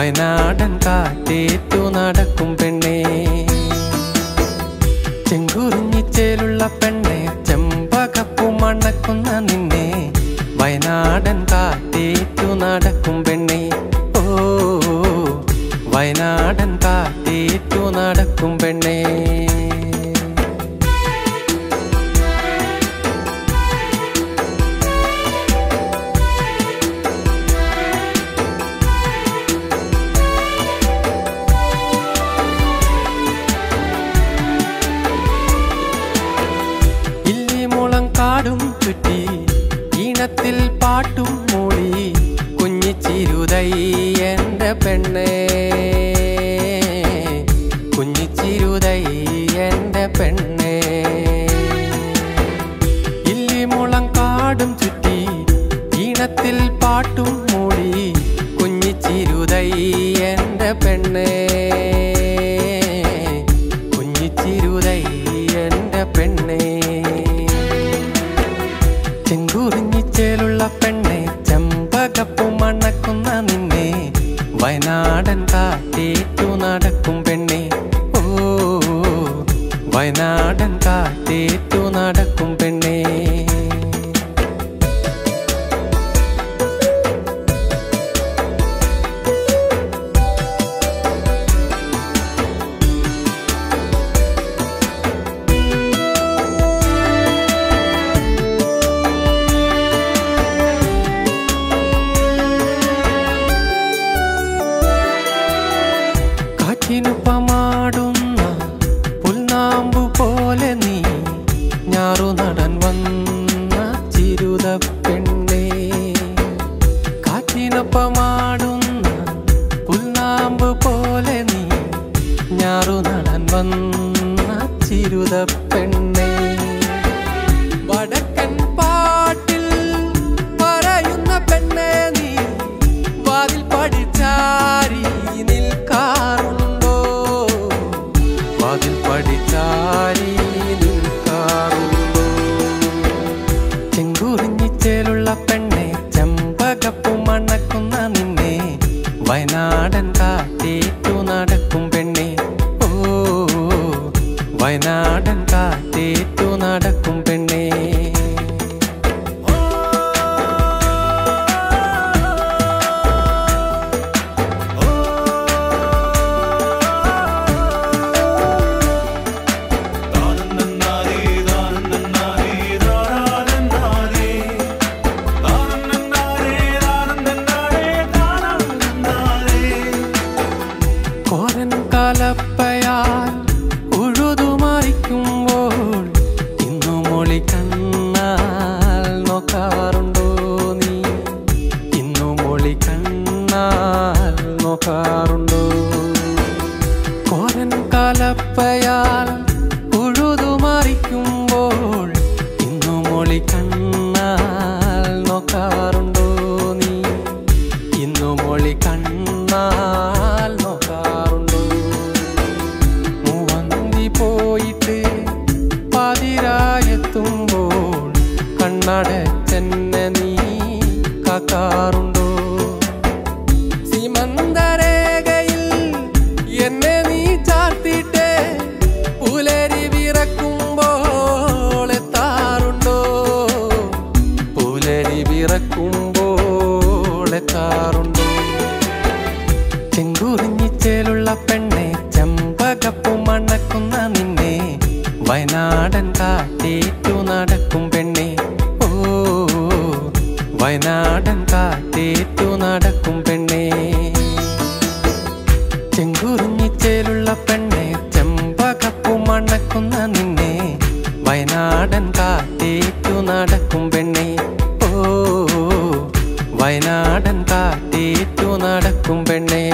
വയനാടൻ കാറ്റേറ്റു നടക്കും പെണ്ണേ ചെങ്കുറിഞ്ഞിച്ചേലുള്ള പെണ്ണെ ചെമ്പകപ്പു മണക്കുന്ന നിന്നെ വയനാടൻ കാറ്റേറ്റു നടക്കും പെണ്ണെ ഓ വയനാടൻ കാറ്റേറ്റു നടക്കും പെണ്ണേ ഇല്ലിമുളം കാടും ചുറ്റി ഈണത്തിൽ പാട്ടും മൂളി കുഞ്ഞിച്ചിരുതൈ എൻ്റെ പെണ്ണേ കുഞ്ഞിച്ചിരുതൈ എൻ്റെ പെണ്ണേ ഇല്ലിമുളം കാടും ചുറ്റി ഈണത്തിൽ പാട്ടും മൂളി കുഞ്ഞിച്ചിരുതൈ എൻ്റെ പെണ്ണേ കുഞ്ഞിച്ചിരുതൈ എൻ്റെ പെണ്ണേ ചെങ്കുറിഞ്ഞിച്ചേലുള്ള പെണ്ണെ ചെമ്പകപ്പു മണക്കുന്ന നിന്നെ വയനാടൻ കാറ്റേറ്റു നടക്കും പെണ്ണെ ഓ വയനാടൻ കാറ്റേറ്റു നടക്കും പെണ്ണേ കാറ്റിനുപ്പമാടുന്ന പുൽനാമ്പു പോലെ നീ ഞാറു നടൻ വന്ന ചിരുത പെണ്ണേ കാറ്റിനൊപ്പമാടുന്ന പുൽനാമ്പ് പോലെ നീ ഞാറു നടൻ വന്ന ചിരുത പെണ്ണേ വടക്കൻ പാട്ടിൽ പറയുന്ന പെണ്ണേ നീ വാതിൽ പഠിച്ചാരി നിൽക്കാറുണ്ടോ വാതിൽ പഠിച്ചാരി നിൽക്കാറുണ്ടോ ചെങ്കുറിഞ്ഞിച്ചേലുള്ള പെണ്ണെ ചെമ്പകപ്പു മണക്കുന്ന നിന്നെ വയനാടൻ കാറ്റേറ്റു നടക്കും പെണ്ണെ ഓ വയനാടൻ കാറ്റേറ്റു നടക്കും പെണ്ണേ കോരൻ കാലപ്പയാൽ ഉഴുതുമറിക്കുമ്പോൾ ഇന്നു മൊളി കണ്ണാൽ നോക്കാറുണ്ടോ നീ ഇന്നു മൊളി കണ്ണാൽ നോക്കാറുണ്ടോ കോരൻ കാലപ്പയാൽ ഉഴുതുമറിക്കുമ്പോൾ ഇന്നു മൊളി കണ്ണാൽ നോക്കാറുണ്ടോ നീ ഇന്നു മൊളി കണ്ണാൽ നോക്കാറുണ്ടോ മൂവന്തി പോയിട്ട് പാതിരായെത്തുമ്പോൾ കണ്ണടച്ചെന്നെ നീ കാക്കാറുണ്ടോ സീമന്തരേഖയിൽ എന്നെ നീ ചാർത്തിട്ട് പുലരി വിറക്കുമ്പോൾ എത്താറുണ്ടോ പുലരി വിറക്കുമ്പോൾ എത്താറുണ്ടോ ചെങ്കുറിഞ്ഞിച്ചേലുള്ള പെണ്ണെ ചെമ്പകപ്പു മണക്കുന്ന നിന്നെ വയനാടൻ കാറ്റേറ്റു നടക്കും പെണ്ണെ ഓ വയനാടൻ കാറ്റേറ്റു നടക്കും പെണ്ണെ ചെങ്കുറിഞ്ഞിച്ചേലുള്ള പെണ്ണെ ചെമ്പകപ്പു മണക്കുന്ന നിന്നെ വയനാടൻ കാറ്റേറ്റു നടക്കും പെണ്ണെ ഓ വയനാടൻ കാറ്റേറ്റു നടക്കും പെണ്ണേ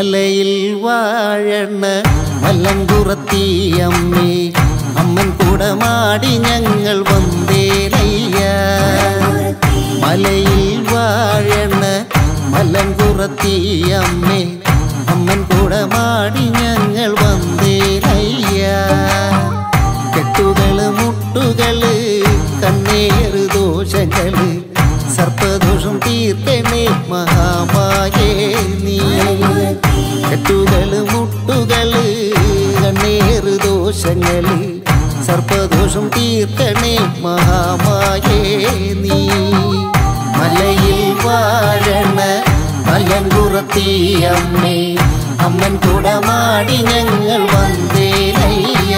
മലയിൽ വാഴണ മല്ലങ്കുറത്തിയമ്മേ അമ്മൻ കുടമാടി ഞങ്ങൾ വന്നേരയ്യ മലയിൽ വാഴണ മല്ലങ്കുറത്തിയമ്മേ അമ്മൻ കുടമാടി ഞങ്ങൾ വന്നേരയ്യ കെട്ടുകള് മുട്ടുകള് കണ്ണേറ് ദോഷങ്ങള് സർപ്പദോഷം തീർക്കണേ മഹാമായേ നീ കെട്ടുകള് മുട്ടുകള് കണ്ണേറ് ദോഷങ്ങള് സർപ്പദോഷം തീർക്കണേ മഹാമായേ നീ മലയിൽ വാഴണ മലങ്കുറത്തിയമ്മേ അമ്മൻ കുടമാടി ഞങ്ങൾ വന്നേലയ്യ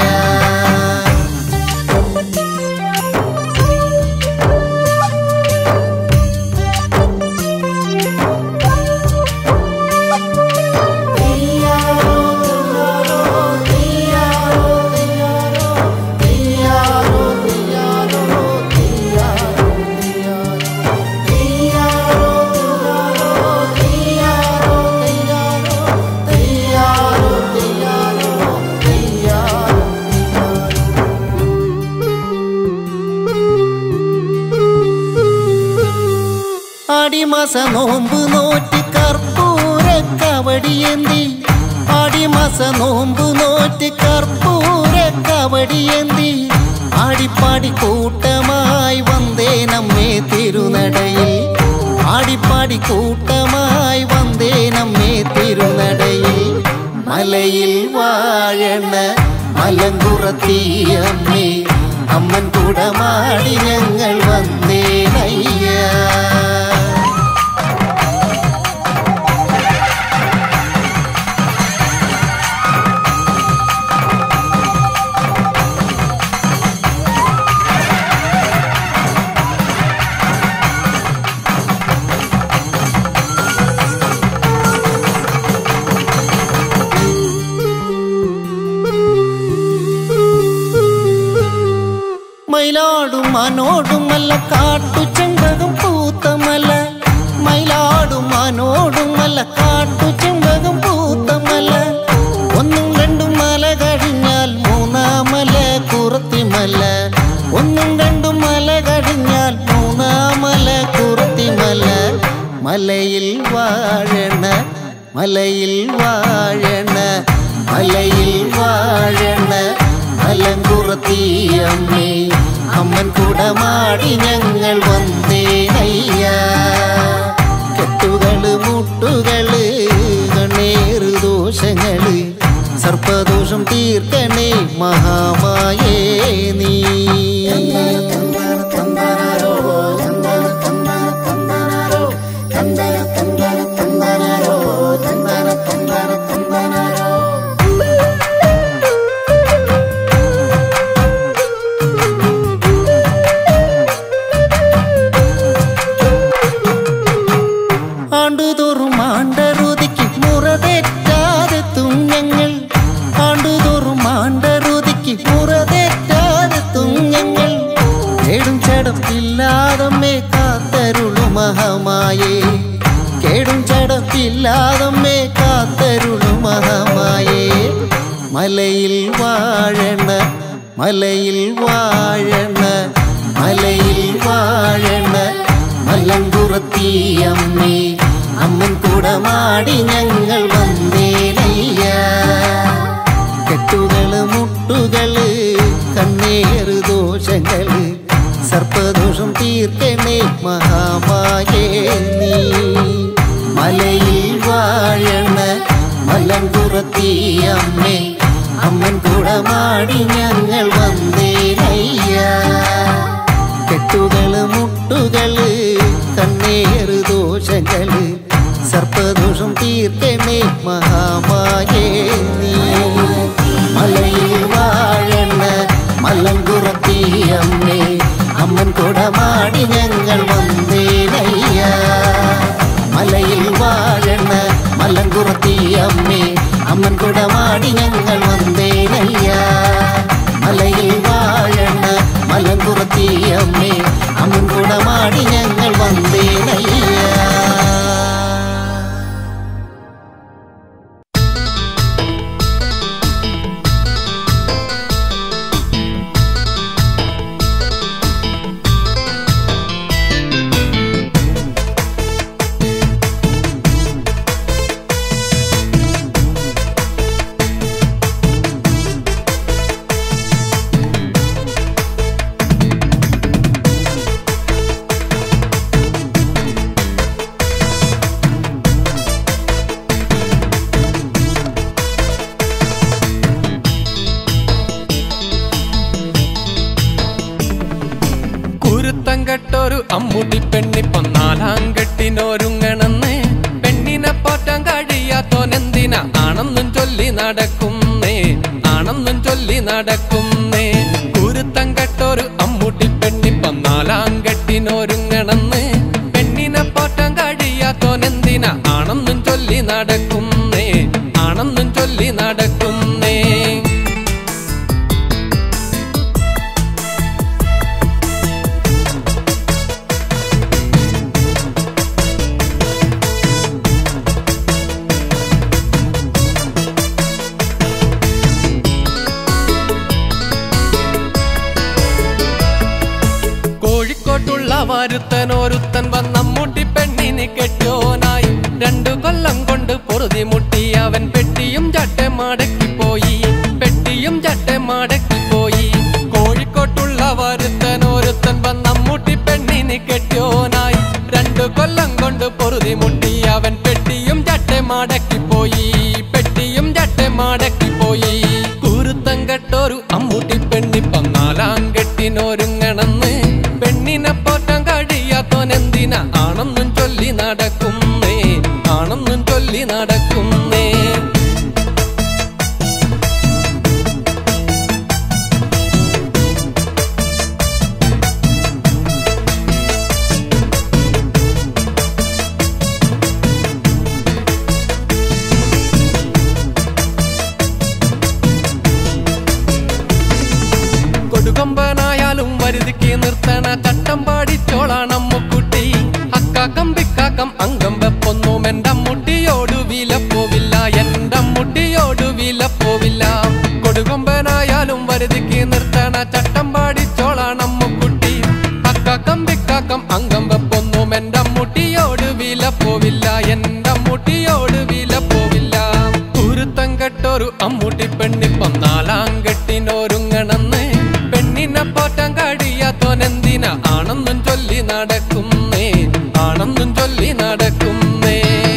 ആടിമാസ നോമ്പ് നോറ്റ് കർപ്പൂര കവടിയേന്തി ആടിമാസ നോമ്പ് നോറ്റ് കർപ്പൂര കവടിയേന്തി ആടിപ്പാടി കൂട്ടമായി വന്നേ നമ്മെ തിരുനടയിൽ ആടിപ്പാടി കൂട്ടമായി വന്നേ നമ്മെ തിരുനടയിൽ മലയിൽ വാഴണ മലങ്കുറത്തിയമ്മേ അമ്മൻ കുടമാടി ഞങ്ങൾ വന്നേനയ്യ മയിലാടും മനോടുമല്ല കാട്ടു ചെമ്പകം പൂത്തമല്ല മയിലാടും മനോടുമല്ല കാട്ടു ചെമ്പകം പൂത്തമല്ല ഒന്നും രണ്ടും മല കഴിഞ്ഞാൽ മൂന്നാമല കുറത്തിമല ഒന്നും രണ്ടും മല കഴിഞ്ഞാൽ മൂന്നാമല കുറത്തിമല മലയിൽ വാഴണ മലയിൽ വാഴണ മലയിൽ വാഴണ മലങ്കുറത്തിയമ്മേ അമ്മൻ കുടമാടി ഞങ്ങൾ വന്നേനയ്യ കെട്ടുകള് മുട്ടുകള് കണ്ണേറ് ദോഷങ്ങള് സർപ്പദോഷം തീർക്കണേ മഹാമായേ നീ ആണ്ടുതോറും ആണ്ടറുതിക്ക് മുറതെറ്റാതെത്തും ഞങ്ങൾ ആണ്ടുതോറും ആണ്ടറുതിക്ക് മുറതെറ്റാതെത്തും ഞങ്ങൾ കേടും ചടപ്പില്ലാതമ്മേ കാത്തരുളു മഹമായേ കേടും ചടപ്പില്ലാതമ്മേ കാത്തരുളു മഹമായേ മലയിൽ വാഴണ മലയിൽ വാഴണ മലയിൽ വാഴണ മലങ്കുറത്തിയമ്മേ അമ്മൻ കുടമാടി ഞങ്ങൾ വന്നേനയ്യ കെട്ടുകള് മുട്ടുകള് കണ്ണേറ് ദോഷങ്ങള് സർപ്പദോഷം തീർക്കണേ മഹാമായേ നീ മലയിൽ വാഴണ മലങ്കുറത്തിയമ്മേ അമ്മൻ കുടമാടി ഞങ്ങൾ വന്നേനയ്യ കെട്ടുകള് മുട്ടുകള് കണ്ണേറ് ദോഷങ്ങള് സർപ്പദോഷം തീർക്കണേ മഹാമായേ നീ മലയിൽ വാഴണ മലങ്കുറത്തിയമ്മേ അമ്മൻ കുടമാടി ഞങ്ങൾ വന്നേനയ്യ മലയിൽ വാഴണ മലങ്കുറത്തിയമ്മേ അമ്മൻ കുടമാടി ഞങ്ങൾ വന്നേനയ്യ മലയിൽ വാഴണ മലങ്കുറത്തിയമ്മേ അമ്മൻ കുടമാടി ഞങ്ങൾ വന്നേനയ്യ അമ്മൂട്ടി പെണ്ണിപ്പം നാലാം കെട്ടിനൊരുങ്ങണെന്ന് പെണ്ണിനെ പോറ്റാൻ കഴിയാത്തോനെന്തിന ആണെന്നും ചൊല്ലി നടക്കുന്നേ ആണെന്നും ചൊല്ലി നടക്കുന്നേ കുരുത്തം കെട്ടൊരു അമ്മൂട്ടി പെണ്ണിപ്പം നാലാം കെട്ടിനൊരുങ്ങണെന്ന് പെണ്ണിനെ പോറ്റാൻ കഴിയാത്തോനെന്തിന ആണെന്നും ചൊല്ലി നടക്കുന്നേ ആണെന്നും ചൊല്ലി നടക്കുന്നേ കോഴിക്കോട്ടുള്ള വരുത്തൻ ഒരുത്തൻ വന്നമ്മൂട്ടി പെണ്ണിന് കെട്ടിയോനായി രണ്ടു കൊല്ലം കൊണ്ട് പൊറുതി മുട്ടി അവൻ പെട്ടിയും ചട്ടെ മടക്കി പോയി പെട്ടിയും ചട്ടെ മടക്കി പോയി കോഴിക്കോട്ടുള്ള വരുത്തൻ ഒരുത്തൻ വന്നമ്മൂട്ടി പെണ്ണിന് കെട്ടിയോനായി രണ്ടു കൊല്ലം കൊണ്ട് പൊറുതി മുട്ടി അവൻ പെട്ടിയും ചട്ടെ മടക്കി പോയി പെട്ടിയും ചട്ടെ മടക്കി പോയി കുരുത്തം കെട്ടൊരു അമ്മൂട്ടി പെണ്ണിപ്പം നാലാം കെട്ടിനൊരുങ്ങണെന്ന് പെണ്ണിനെ പോറ്റാൻ കഴിയാത്തോനെന്തിന ആണെന്നും ചൊല്ലി നടക്കുന്നേ ആണെന്നും ചൊല്ലി നടക്കുന്നേ കൊടുകൊമ്പനായാലും വരുതിക്ക് നിർത്തണ ചട്ടം പാടിച്ചോളാണ് അമ്മുക്കുട്ടി അക്കാക്കം പിക്കാക്കം അംഗം വെപ്പൊന്നും എന്റെ മുട്ടിയോട് വിലപ്പോവില്ല എന്റെ മുട്ടിയോട് വിലപ്പോവില്ല കൊടുകൊമ്പനായാലും വരുതിക്ക് നിർത്തണ ചട്ടം പാടിച്ചോളാണ് അമ്മുക്കുട്ടി അക്കാക്കം പിക്കാക്കം അംഗം വെപ്പൊന്നും എന്റെ മുട്ടിയോട് വിലപ്പോവില്ല എന്റെ മുട്ടിയോട് വിലപ്പോവില്ല കുരുത്തം കെട്ടൊരു അമ്മൂട്ടി പെണ്ണിപ്പം നാലാം കെട്ടിനൊരുങ്ങണെന്ന് പെണ്ണിനെ പോറ്റാൻ കഴിയാത്തോനെന്തിന ആണെന്നും ചൊല്ലി നടക്കുന്നേ ആണെന്നും ചൊല്ലി നടക്കുന്നേ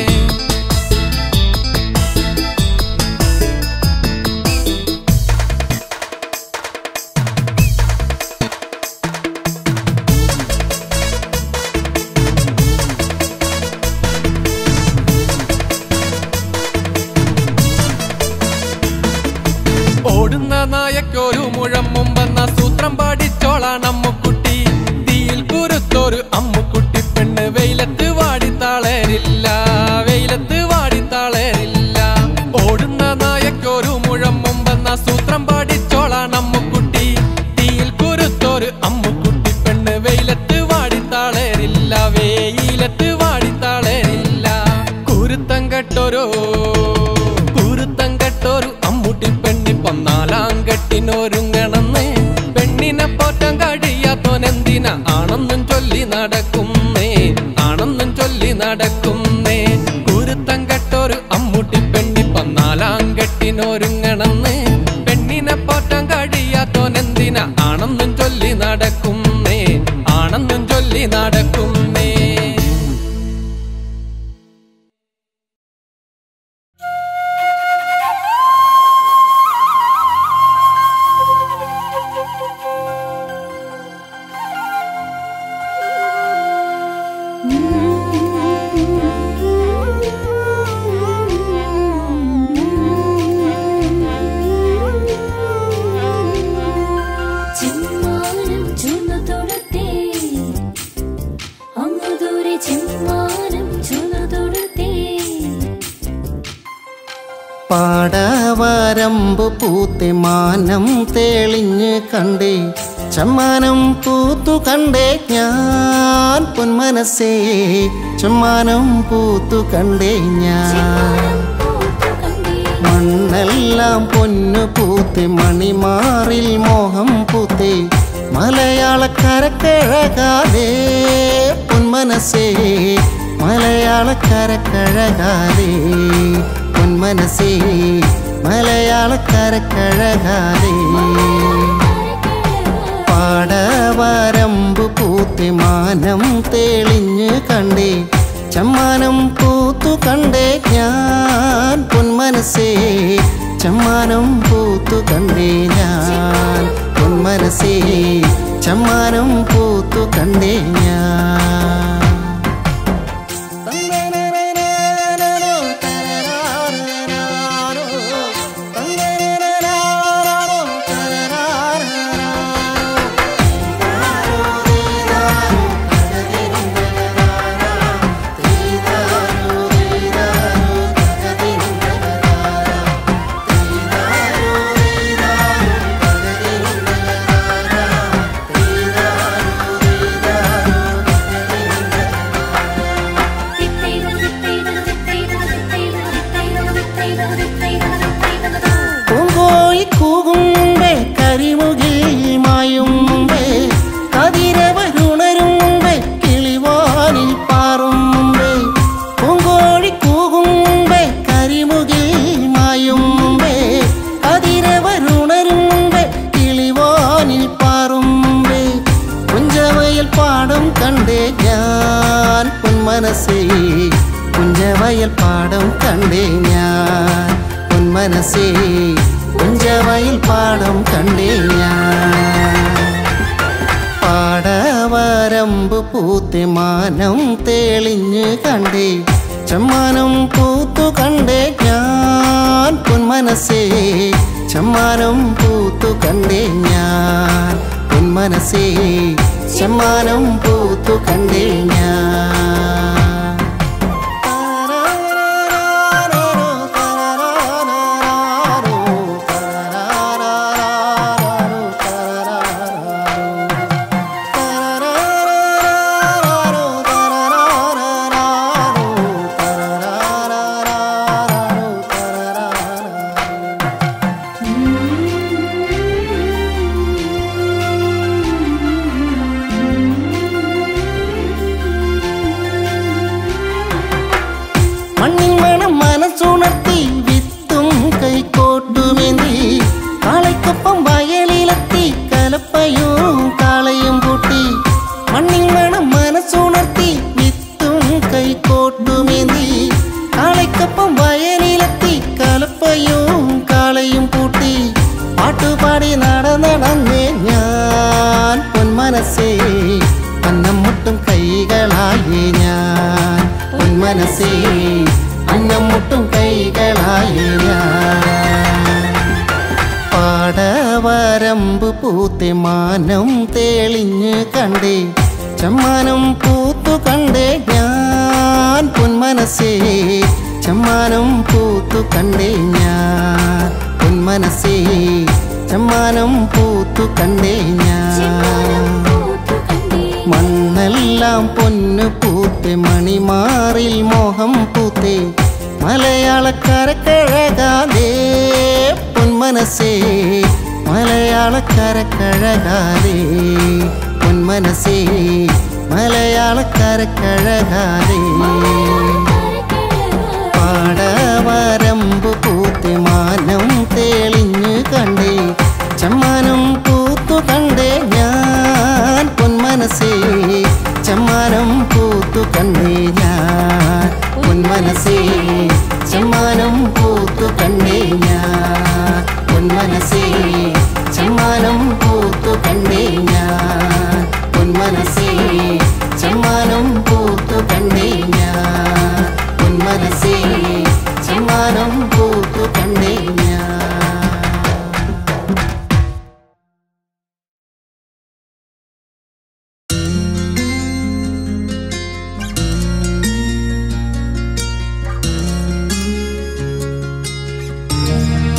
ഓടുന്ന നായക്കൊരു മുഴം മുമ്പെന്ന സൂത്രം പാടിച്ചോളാണ് അമ്മുക്കുട്ടി തീയിൽ കുരുത്തൊരു അമ്മുക്കുട്ടി പെണ്ണ് വെയിലത്ത് വാടിത്താളരില്ല വെയിലത്ത് വാടിത്താളരില്ല ഓടുന്ന നായക്കൊരു മുഴം മുമ്പെന്ന സൂത്രം പാടിച്ചോളാണ് അമ്മുക്കുട്ടി തീയിൽ കുരുത്തൊരു അമ്മുക്കുട്ടി പെണ്ണ് വെയിലത്ത് വാടിത്താളരില്ല വെയിലത്ത് വാടിത്താളരില്ല കുരുത്തം കെട്ടൊരു കുരുത്തം കെട്ടൊരു അമ്മൂട്ടി പെണ്ണിപ്പം നാലാം കെട്ടിനൊരുങ്ങണമെന്ന് പെണ്ണിനെ പോറ്റാൻ കഴിയാത്തോനെന്തിന ആണെന്നും ചൊല്ലി നടക്കുന്നേ ആണെന്നും ചൊല്ലി നടക്കുന്നേ കുരുത്തം കെട്ടൊരു അമ്മൂട്ടി പെണ്ണിപ്പം നാലാം കെട്ടിനൊരുങ്ങണമെന്ന് പെണ്ണിനെ പോറ്റാൻ കഴിയാത്തോനെന്തിന ആണെന്നും ചൊല്ലി നടക്കുന്നേ ആണെന്നും ചൊല്ലി നടക്കുന്നേ ചെമ്മാനം ചുവന്നു തൊടുത്തേ അങ്ങു ദൂരെ ചെമ്മാനം ചുവന്നു തൊടുത്തേ പാടവരമ്പ് പൂത്തെ മാനം തെളിഞ്ഞ് കണ്ടേ ചമ്മാനം പൂത്തു കണ്ടേ ഞാൻ പൊന്മനസ്സേ ചമ്മാനം പൂത്തു കണ്ടേ ഞാൻ ചെമ്മാനം പൂത്തു കണ്ടേ മണ്ണെല്ലാം പൊന്നു പൂത്തെ മണിമാറിൽ മോഹം പൂത്തെ മലയാളക്കരക്കഴകാലേ പൊന്മനസ്സേ മലയാളക്കരക്കഴകാലേ പൊന്മനസ്സേ മലയാളക്കരക്കഴകാലേ പാടവരമ്പ് പൂത്തെ മാനം തെളിഞ്ഞ് കണ്ടേ ചമ്മാനം പൂത്തു കണ്ടേ ഞാൻ പൊന്മനസ്സേ ചമ്മാനം പൂത്തു കണ്ടേ ഞാൻ പൊന്മനസ്സേ ചമ്മാനം പൂത്തു കണ്ടേ ഞാൻ പൂങ്കോയി കൂകും മുമ്പേ കരിമുകിൽ മായും മുമ്പേ കതിരവരുണരും മുമ്പേ കിളിവാനിൽ പാറും മുമ്പേ പൂങ്കോഴി കൂകും മുമ്പേ കരിമുകിൽ മായും മുമ്പേ കതിരവരുണരും മുമ്പേ കിളിവാനിൽ പാറും മുമ്പേ കുഞ്ചവയൽ പാടം കണ്ടേ ഞാൻ പൊന്മനസ്സേ കുഞ്ചവയൽ പാടം കണ്ടേ ഞാൻ പൊന്മനസ്സേ കുഞ്ചവയൽ പാടം കണ്ടേ ഞാൻ പാടവരമ്പ് പൂത്തി മാനം തെളിഞ്ഞ് കണ്ടേ ചമ്മാനം പൂത്തു കണ്ടേ ഞാൻ പൊന്മനസ്സേ ചമ്മാനം പൂത്തു കണ്ടേ ഞാൻ പൊന്മനസ്സേ ചമ്മാനം പൂത്തു കണ്ടേ ഞാൻ മണ്ണിൻ മണം മനസ്സുണർത്തി വിത്തും കൈക്കോട്ടുമേന്തി കാളയ്ക്കൊപ്പം വയലിലെത്തി കലപ്പയും കാളയും കൂട്ടി മണ്ണിൻ മണം മനസ്സുണർത്തി വിത്തും കൈക്കോട്ടുമേന്തി കാളയ്ക്കൊപ്പം വയലിലെത്തി കലപ്പയും കാളയും കൂട്ടി പാട്ടുപാടി നടന്നടന്നേ ഞാൻ പൊന്മനസ്സേ അന്നം മുട്ടും കൈകളായി ഞാൻ പൊന്മനസ്സേ അന്നം മുട്ടും കൈകളായി ഞാൻ പാടവരമ്പ് പൂത്തെ മാനം തെളിഞ്ഞ് കണ്ടേ ചമ്മാനം പൂത്തു കണ്ടേ ഞാൻ പൊന്മനസ്സേ ചമ്മാനം പൂത്തു കണ്ടേ ഞാൻ പൊന്മനസ്സേ ചമ്മാനം പൂത്തു കണ്ടേ ഞാൻ മണ്ണെല്ലാം പൊന്നു പൂത്തെ മണിമാറിൽ മോഹം പൂത്തേ മലയാളക്കരക്കഴകാതെ പൊന്മനസ്സേ മലയാളക്കരക്കഴകാതെ പൊന്മനസ്സേ മലയാളക്കരക്കഴകാതെ പാടവരമ്പ് പൂത്തെ മാനം തെളിഞ്ഞ് കണ്ടേ ചമ്മാനം പൂത്തു കണ്ടേ ഞാൻ പൊന്മനസ്സേ ചമ്മാനം പൂത്തു കണ്ടേ ഞാൻ പൊന്മനസ്സേ ചമ്മാനം പൂത്തു കണ്ടേ ഞാൻ പൊന്മനസ്സേ ചമ്മാനം പൂത്തു കണ്ടേ ഞാൻ പൊന്മനസ്സേ ചമ്മാനം പൂത്തു കണ്ടേ ഞാൻ പൊന്മനസ്സേ ചമ്മാനം പൂത്തു കണ്ടേ ഞാൻ ും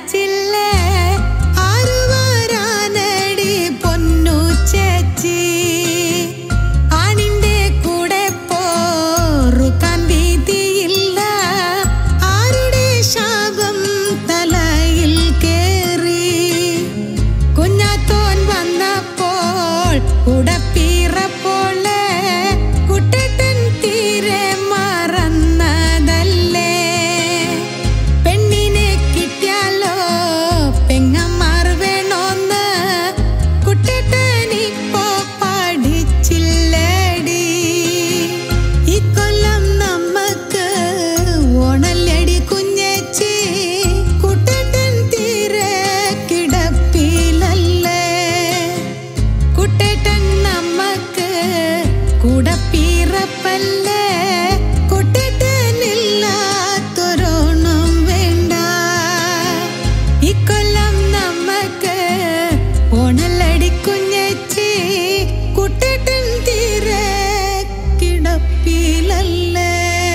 പാടിച്ചില്ലേ ആരുവാരാനടി പൊന്നു ചേച്ചി ആണിന്റെ കൂടെ പോറുക്കാൻ വീതിയില്ല ആരുടെ ശാപം തലയിൽ കേറി കുഞ്ഞാത്തോൻ വന്നപ്പോൾ ഉടപ്പീറപ്പോളെ കുട്ടട്ടൻ തീരെ മറന്നതല്ലേ പെണ്ണിനെ കിട്ടിയാലോ പെങ്ങന്മാർ വേണോന്ന് കുട്ടട്ടൻ ഇപ്പോ പഠിച്ചില്ലേടി ഇക്കൊല്ലം നമ്മക്ക് ഓണല്ലടി കുഞ്ഞേച്ചി കുട്ടട്ടൻ തീരെ കിടപ്പിലല്ലേ കുട്ടേട്ടൻ നമ്മക്ക് കൂടപ്പീറപ്പല്ലേ കുട്ടേട്ടനില്ലാത്തൊരോണം വേണ്ട ഇക്കൊല്ലം നമ്മക്ക് ഓണല്ലടി കുഞ്ഞേച്ചി കുട്ടേട്ടൻ തീരെ കിടപ്പിലല്ലേ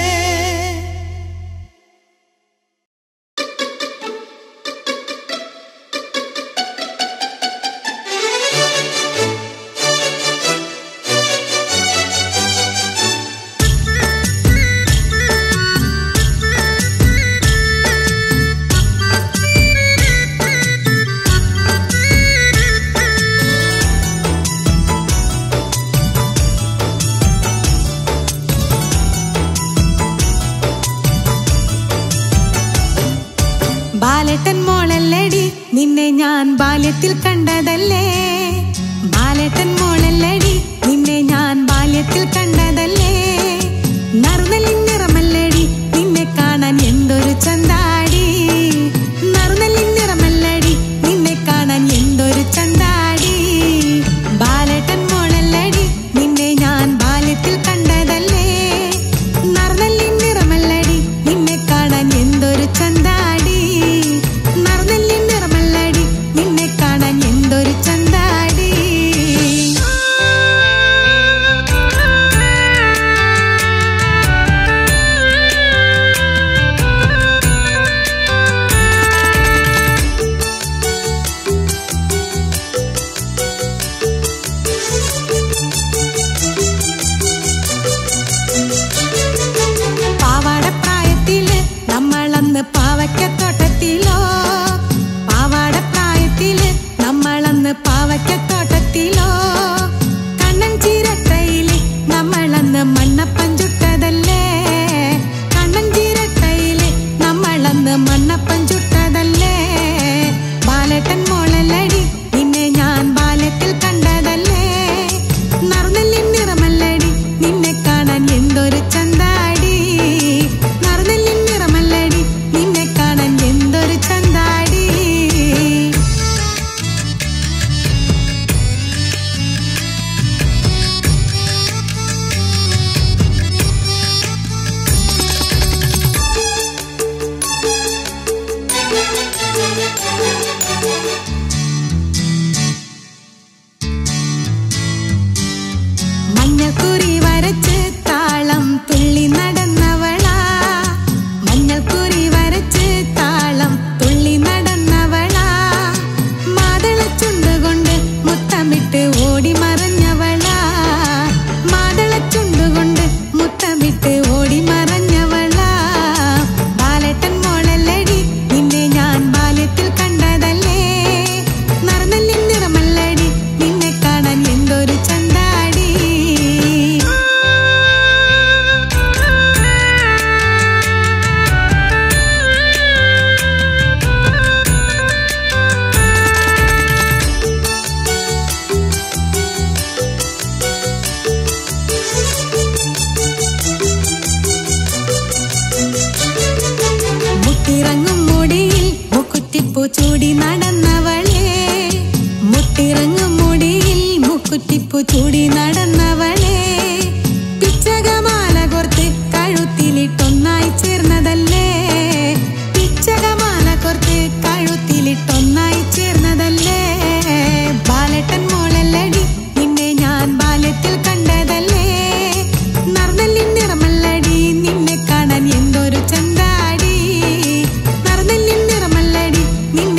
ബാലേട്ടൻ മോളല്ലടി നിന്നെ ഞാൻ ബാല്യത്തിൽ കണ്ടതല്ലേ ബാലേട്ടൻ മോളല്ലടി നിന്നെ ഞാൻ ബാല്യത്തിൽ കണ്ടതല്ലേ നറുനല്ലിൻ നിറമല്ലടി നിന്നെ കാണാൻ എന്തൊരു ചന്താടി നറുനല്ലിൻ നിറമല്ലടി നിന്നെ കാണാൻ എന്തൊരു ചന്താടി ബാലേട്ടൻ മോളല്ലടി നിന്നെ ഞാൻ ബാല്യത്തിൽ കണ്ടതല്ലേ നറുനല്ലിൻ നിറമല്ലടി നിന്നെ കാണാൻ എന്തൊരു ചന്താടി നറുനല്ലിൻ നിറമല്ലടി നിന്നെ കാണാൻ എന്തൊരു ചന്താടി പാവാടപ്രായത്തില് നമ്മളന്ന് പാവയ്ക്കത്തോട്ടത്തിലോ പാവാടപ്രായത്തില് നമ്മളന്ന് പാവയ്ക്കത്തോട്ടത്തിലോ കണ്ണൻ ചീരട്ടയില് നമ്മളന്ന് മണ്ണപ്പൻ ചുട്ടതല്ലേ കണ്ണൻ ചീരട്ടയില് നമ്മളന്ന് മണ്ണപ്പൻ ചുട്ടതല്ലേ ബാലേട്ടൻ മോളല്ലടി നിന്നെ ഞാൻ ബാല്യത്തിൽ കണ്ടതല്ലേ നറുനെല്ലിൻ നിറമല്ലടി നിന്നെ കാണാൻ എന്തൊരു ചന്താടി നറുനെല്ലിൻ നിറമല്ലടി നിന്നെ കാണാൻ എന്തൊരു ചന്താടി മഞ്ഞൾക്കുറി വരച്ച് താളം തുള്ളി നടന്നവളാ മഞ്ഞൾക്കുറി വരച്ച് താളം തുള്ളി നടന്നവളാ മാതളച്ചുണ്ടുകൊണ്ട് മുത്തമിട്ട് ഓടി മറഞ്ഞവളാ മാതളച്ചുണ്ടുകൊണ്ട് മുത്തമിട്ട് ഓടി മറഞ്ഞവളാ ബാലേട്ടൻ മോളല്ലടി നിന്നെ ഞാൻ ബാല്യത്തിൽ കണ്ടതല്ലേ നറുനെല്ലിൻ നിറമല്ലടി നിന്നെ കാണാൻ എന്തൊരു ചന്താടി മുട്ടിറങ്ങും മുടിയിൽ മുക്കുറ്റിപ്പൂ ചൂടി നടന്നവളെ മുട്ടിറങ്ങും മുടിയിൽ മുക്കുറ്റിപ്പൂ ചൂടി നടന്നവളെ പിച്ചകമാല കോർത്ത് കഴുത്തിലിട്ടൊന്നായി ചേർന്നതല്ലേ പിച്ചകമാല കോർത്ത് കഴുത്തിലിട്ടൊന്നായി ചേർന്നതല്ലേ ബാലട്ടൻ മോളല്ലടി നിന്നെ ഞാൻ ബാല്യത്തിൽ കണ്ടതല്ലേ നറുനെല്ലിൻ നിറമല്ലടി നിന്നെ കാണാൻ എന്തൊരു ചന്താടി നറുനെല്ലിൻ നിറമല്ലടി നിന്നെ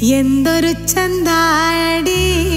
എന്തൊരു ചന്താടി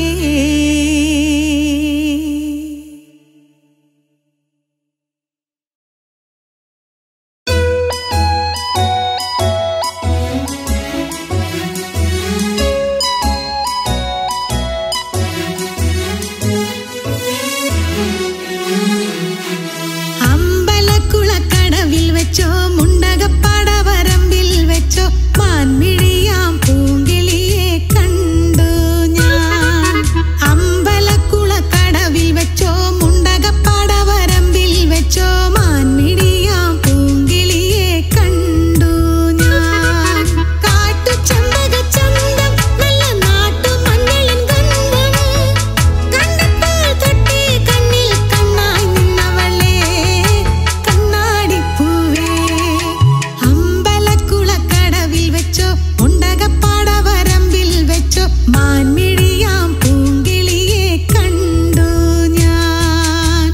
അമ്പലക്കുളക്കടവിൽ വെച്ചോ മുണ്ടകപ്പടവരമ്പിൽ വെച്ചോ മാൻമിഴിയാം പൂങ്കിളിയെ കണ്ടു ഞാൻ അമ്പലക്കുളക്കടവിൽ വെച്ചോ മുണ്ടകപ്പടവരമ്പിൽ വെച്ചോ മാൻമിഴിയാം പൂങ്കിളിയെ കണ്ടു ഞാൻ കാട്ടുചെമ്പകച്ചന്തം നല്ല നാട്ടുമഞ്ഞളിൻ ഗന്ധം കണ്ടപ്പോൾ തൊട്ടേ കണ്ണിൽ കണ്ണായി നിന്നവളെ കണ്ണാടിപ്പൂവേ അമ്പലക്കുളക്കടവിൽ വെച്ചോ ഉണ്ടകപ്പാടവരമ്പിൽ വെച്ചോ മാൻമിഴിയാം പൂങ്കിളിയെ കണ്ടു ഞാൻ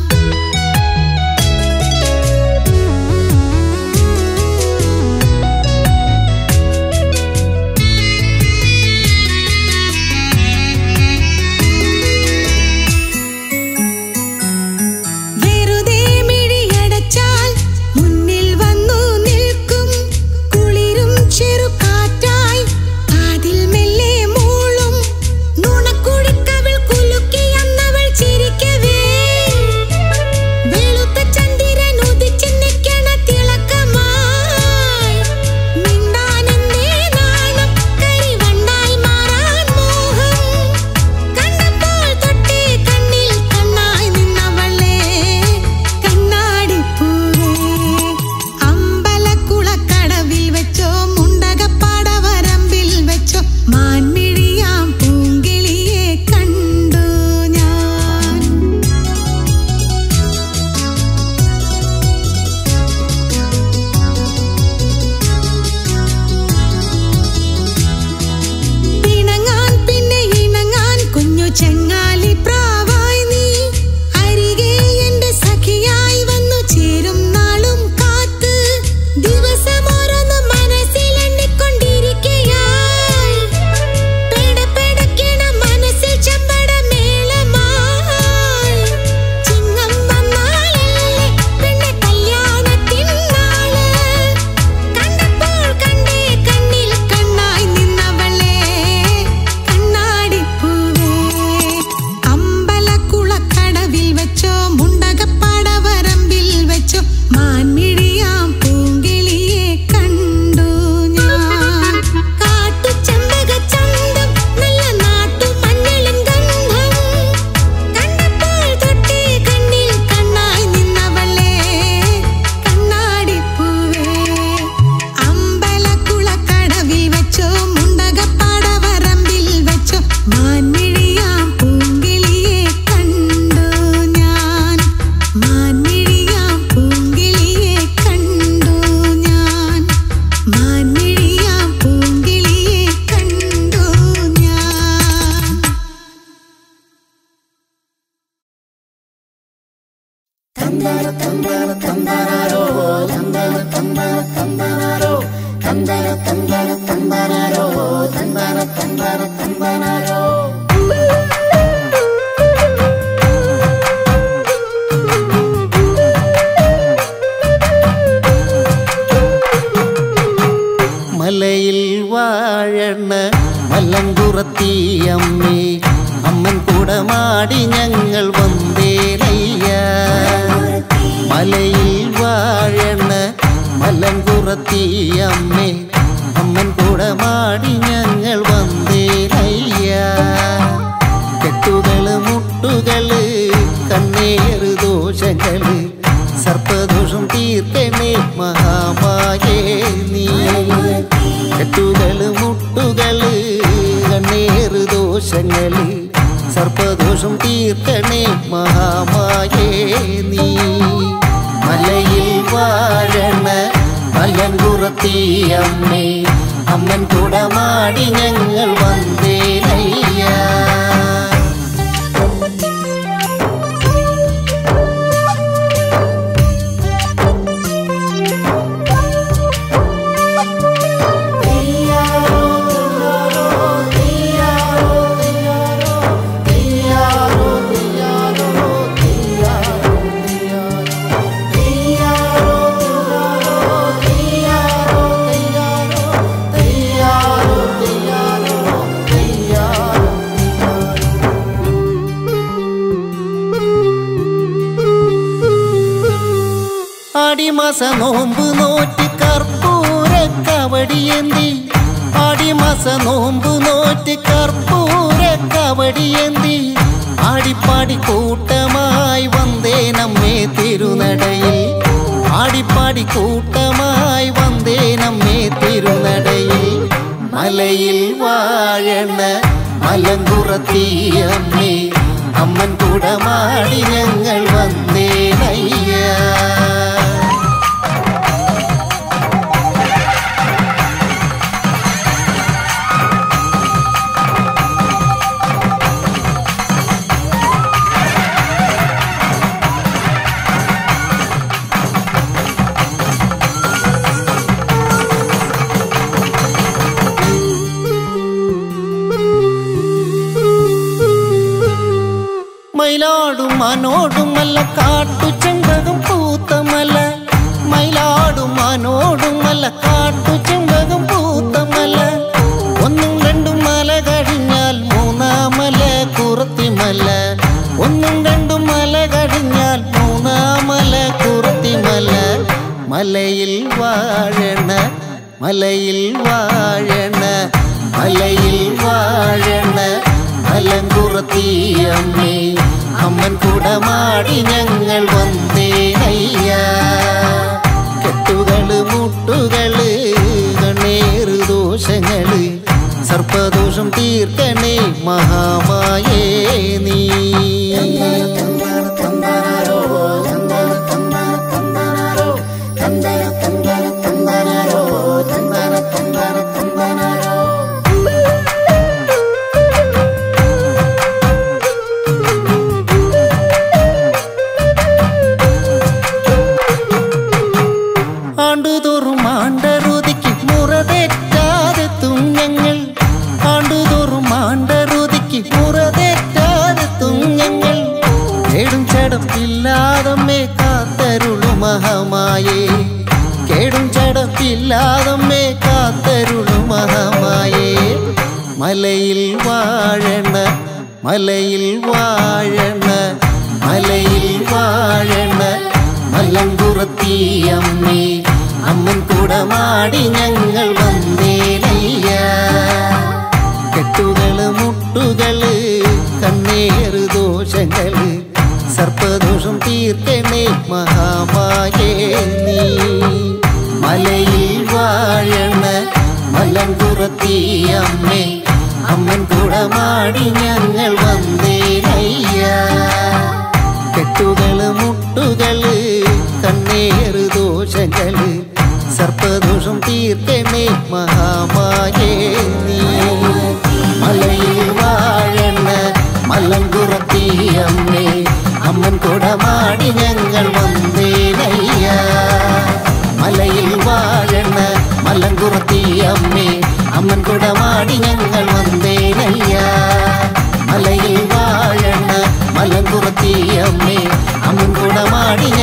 വെറുതെ മിഴിയടച്ചാൽ മുന്നിൽ വന്നു നിൽക്കും കുളിരും ചെറുകാറ്റായി കാതിൽ മെല്ലെ മൂളും നുണക്കുഴിക്കവിൾ കുലുക്കിയന്നവൾ ചിരിക്കവേ വെളുത്ത ചന്ദ്രൻ ഉദിച്ചു നിൽക്കണ തിളക്കമായി മിണ്ടാനെന്നേ നാണം കരിവണ്ടായി മാറാൻ മോഹം കണ്ടപ്പോൾ തൊട്ടേ കണ്ണിൽ കണ്ണായി നിന്നവളെ കണ്ണാടിപ്പൂവേ അമ്പലക്കുളക്കടവിൽ വെച്ചോ മുണ്ടകപ്പാടവരമ്പിൽ വെച്ചോ മാൻമിഴിയാം പൂങ്കിളിയെ കണ്ടു ഞാൻ ഇണങ്ങാൻ പിന്നെ ഇണങ്ങാൻ കുഞ്ഞു ചെങ്ങാലി പ്രാവായി നീ അരികെ എന്റെ സഖിയായി വന്നു ചേരും നാളും കാത്ത് ദിവസം ഓരോന്ന് മനസ്സിൽ എണ്ണിക്കൊണ്ടിരിക്കയായി പെടപെടക്കണ മനസ്സിൽ ചെമ്പട മേളമായി ചിങ്ങം വന്നാലല്ലേ പെണ്ണെ കല്യാണത്തിൻ നാള് കണ്ടപ്പോൾ കണ്ടേ കണ്ണിൽ കണ്ണായി നിന്നവളെ കണ്ണാടിപ്പൂവേ അമ്പലക്കുളക്കടവിൽ വെച്ചോ മുണ്ടകപ്പാടവരമ്പിൽ വെച്ചോ മാൻമിഴിയാം പൂങ്കിളിയെ കണ്ടു ഞാൻ കാട്ടുചെമ്പകച്ചന്തം നല്ല നാട്ടുമഞ്ഞളിൻ ഗന്ധം കണ്ടപ്പോൾ തൊട്ടേ കണ്ണിൽ കണ്ണായി നിന്നവളെ കണ്ണാടിപ്പൂവേ അമ്പലക്കുളക്കടവിൽ വെച്ചോ മുണ്ടകപ്പാടവരമ്പിൽ വെച്ചോ മാൻമിഴിയാം പൂങ്കിളിയെ കണ്ടു ഞാൻ മാൻമിഴിയാം പൂങ്കിളിയെ കണ്ടു ഞാൻ മാൻമിഴിയാം പൂങ്കിളിയെ കണ്ടു ഞാൻ മലയിൽ വാഴണ മലങ്കുറത്തിയമ്മേ അമ്മൻ കുടമാടി ഞങ്ങൾ വന്നേലയ്യ മലയിൽ വാഴണ മലങ്കുറത്തിയമ്മേ അമ്മൻ കുടമാടി ഞങ്ങൾ വന്നേലയ്യ കെട്ടുകള് മുട്ടുകള് കണ്ണേറ് ദോഷങ്ങള് സർപ്പദോഷം തീർക്കണേ മഹാമായേ നീ കെട്ടുകള് മുട്ടുകള് കണ്ണേറ് ദോഷങ്ങള് സർപ്പദോഷം തീർക്കണേ മഹാമായേ നീ മലയിൽ വാഴണ മലങ്കുറത്തിയമ്മേ അമ്മൻ കുടമാടി ഞങ്ങൾ വന്നേലയ്യ ും ആടിമാസ നോമ്പ് നോറ്റ് കർപ്പൂര കവടിയേന്തി ആടിമാസ നോമ്പ് നോറ്റ് കർപ്പൂര കവടിയേന്തി ആടിപ്പാടി കൂട്ടമായി വന്നേ നമ്മെ തിരുനടയിൽ ആടിപ്പാടി കൂട്ടമായി വന്നേ നമ്മെ തിരുനടയിൽ മലയിൽ വാഴണ മലങ്കുറത്തിയമ്മേ അമ്മൻ കൂടമാടി ഞങ്ങൾ വന്നേനയ്യ മയിലാടും മനോടും മല്ല കാട്ടു ചെമ്പകം പൂത്തമല്ല മയിലാടും മനോടും മല്ല കാട്ടു ചെമ്പകം പൂത്തമല്ല ഒന്നും രണ്ടും മല കഴിഞ്ഞാൽ മൂന്നാമല കുറത്തിമല ഒന്നും രണ്ടും മല കഴിഞ്ഞാൽ മൂന്നാമല കുറത്തിമല മലയിൽ വാഴണ മലയിൽ വാഴണ മലയിൽ വാഴണ മലങ്കുറത്തിയമ്മേ അമ്മൻ കുടമാടി ഞങ്ങൾ വന്നേനയ്യ കെട്ടുകള് മുട്ടുകള് കണ്ണേറ് ദോഷങ്ങള് സർപ്പദോഷം തീർക്കണേ മഹാമായേ നീ ആണ്ടുതോറും ആണ്ടറുതിക്ക് മുറതെറ്റാതെത്തും ഞങ്ങൾ ആണ്ടുതോറും ആണ്ടറുതിക്ക് മുറതെറ്റാതെത്തും ഞങ്ങൾ കേടും ചടപ്പില്ലാതമ്മേ കാത്തരുളു മഹമായേ കേടും ചടപ്പില്ലാതമ്മേ കാത്തരുളു മഹമായേ മലയിൽ വാഴണ മലയിൽ വാഴണ മലയിൽ വാഴണ മലങ്കുറത്തിയമ്മേ അമ്മൻ കൂടമാടി ഞങ്ങൾ വന്നേനയ്യ കെട്ടുകള് മുട്ടുകള് കണ്ണേറ് ദോഷങ്ങള് സർപ്പദോഷം തീർക്കണേ മഹാമായേ നീ മലയിൽ വാഴണ മലങ്കുറത്തിയമ്മേ അമ്മൻ കൂടമാടി ഞങ്ങൾ വന്നേനയ്യ കെട്ടുകള് മുട്ടുകള് കണ്ണേറ് ദോഷങ്ങള് സർപ്പദോഷം തീർക്കണേ മഹാമായേ നീ മലയിൽ വാഴണ മലങ്കുറത്തിയമ്മേ അമ്മൻ കുടമാടി ഞങ്ങൾ വന്നേനയ്യ മലയിൽ വാഴണ മലങ്കുറത്തിയമ്മേ അമ്മൻ കുടമാടി ഞങ്ങൾ വന്നേനയ്യ മലയിൽ വാഴണ മലങ്കുറത്തിയമ്മേ അമ്മൻ കുടമാടി